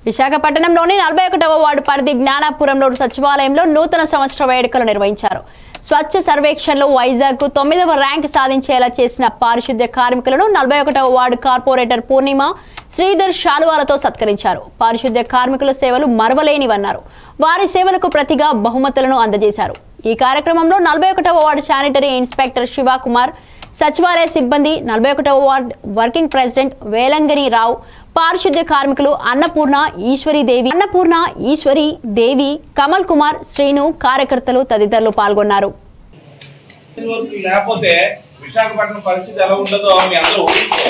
విశాఖపట్నంలోని నలభై ఒకటవ వార్డు పరిధి జ్ఞానాపురంలో సచివాలయంలో నూతన సంవత్సర వేడుకలు నిర్వహించారు స్వచ్ఛ సర్వేక్షణలో వైజాగ్ కు తొమ్మిదవ ర్యాంక్ సాధించేలా చేసిన పారిశుద్ధ్య కార్మికులను నలభై ఒకటవ వార్డు కార్పొరేటర్ పూర్ణిమ శ్రీధర్ శాలువాలతో సత్కరించారు పారిశుద్ధ్య కార్మికుల సేవలు మరవలేనివన్నారు వారి సేవలకు ప్రతిగా బహుమతులను అందజేశారు ఈ కార్యక్రమంలో నలభై ఒకటవ వార్డు శానిటరీ ఇన్స్పెక్టర్ శివకుమార్ సచివాలయ సిబ్బంది నలభై ఒకటవ ward working president Velangiri Rao పారిశుద్ధ్య కార్మికులు అన్నపూర్ణ ఈశ్వరి దేవి అన్నపూర్ణ ఈశ్వరి దేవి కమల్ కుమార్ శ్రీను కార్యకర్తలు తదితరులు పాల్గొన్నారు వరకు లేకపోతే విశాఖపట్నం పరిస్థితి ఎలా ఉండదో మీ అందరూ ఊహించుకోవచ్చు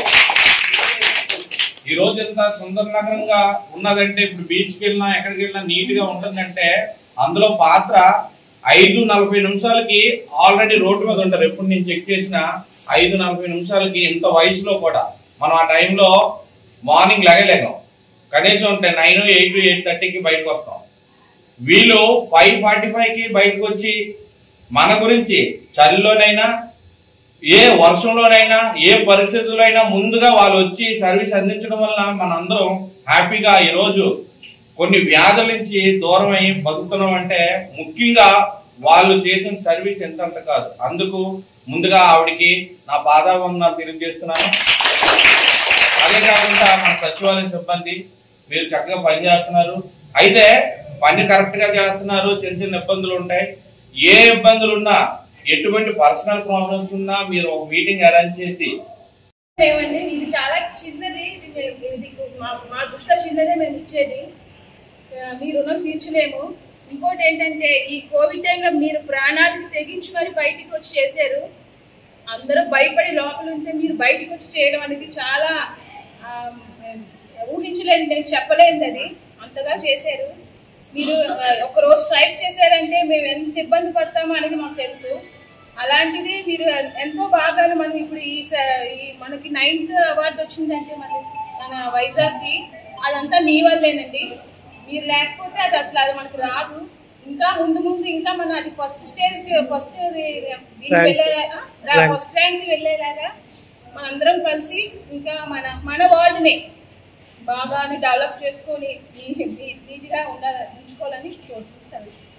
ఈ రోజు ఎంత సుందర నగరంగా ఉన్నదంటే ఇప్పుడు బీచ్కి వెళ్ళినా ఎక్కడికి వెళ్ళినా నీట్ గా ఉంటుందంటే అందులో పాత్ర ఐదు నలభై నిమిషాలకి ఆల్రెడీ రోడ్డు మీద ఉంటారు ఎప్పుడు నేను చెక్ చేసిన ఐదు నలభై నిమిషాలకి ఇంత వయసులో కూడా మనం ఆ టైంలో మార్నింగ్ లెగలేము కనీసం నైన్ ఎయిట్ ఎయిట్ థర్టీకి బయటకు వస్తాం వీళ్ళు ఫైవ్ ఫార్టీ కి బయటకు వచ్చి మన గురించి చలిలోనైనా ఏ వర్షంలోనైనా ఏ పరిస్థితుల్లో అయినా ముందుగా వాళ్ళు వచ్చి సర్వీస్ అందించడం వల్ల మనందరం హ్యాపీగా ఈరోజు కొన్ని వ్యాధుల నుంచి దూరం అయ్యి బతుకుతున్నాం అంటే ముఖ్యంగా వాళ్ళు చేసిన సర్వీస్ ఎంత అంత కాదు అందుకు ముందుగా ఆవిడికి నా పాదావందనాలు తెలియజేస్తున్నాను అదే కాకుండా మన సచివాలయ సిబ్బంది మీరు చక్కగా పని చేస్తున్నారు అయితే పని కరెక్ట్ గా చేస్తున్నారు చిన్న చిన్న ఇబ్బందులు ఉంటాయి ఏ ఇబ్బందులు ఉన్నా ఎటువంటి పర్సనల్ ప్రాబ్లమ్స్ ఉన్నా మీరు ఒక మీటింగ్ అరేంజ్ చేసి ఏమండి ఇది చాలా చిన్నది ఇది మే- ఇది మా మా దృష్టిలో చిన్నదే మేము ఇచ్చేది ఆ, మీ రుణం తీర్చలేము ఇంకోటి ఏంటంటే ఈ కోవిడ్ టైంలో మీరు ప్రాణాలకు తెగించి మరి బయటికి వచ్చి చేశారు అందరూ భయపడి లోపల ఉంటే మీరు బయటికి వచ్చి చేయడం అనేది చాలా ఆ, ఊహించలేని నేను చెప్పలేనిది అది అంతగా చేశారు మీరు ఆ, ఒక రోజు స్ట్రైక్ చేశారంటే మేము ఎంత ఇబ్బంది పడతామో అనేది మాకు తెలుసు అలాంటిది మీరు ఎంతో బాగా మనం ఇప్పుడు ఈ స- ఈ మనకి నైన్త్ అవార్డు వచ్చిందంటే మన మన వైజాగ్కి అదంతా మీ వల్లేనండి మీరు లేకపోతే అది అసలు అది మనకు రాదు ఇంకా ముందు ముందు ఇంకా మన అది ఫస్ట్ స్టేజ్ ఫస్ట్ వెళ్ళేలాగా ఫస్ట్ ర్యాంక్ వెళ్ళేలాగా మనందరం కలిసి ఇంకా మన మన వార్డుని బాగా డెవలప్ చేసుకొని నీట్గా ఉండాలి ఉంచుకోవాలని కోరుకుంటున్నాను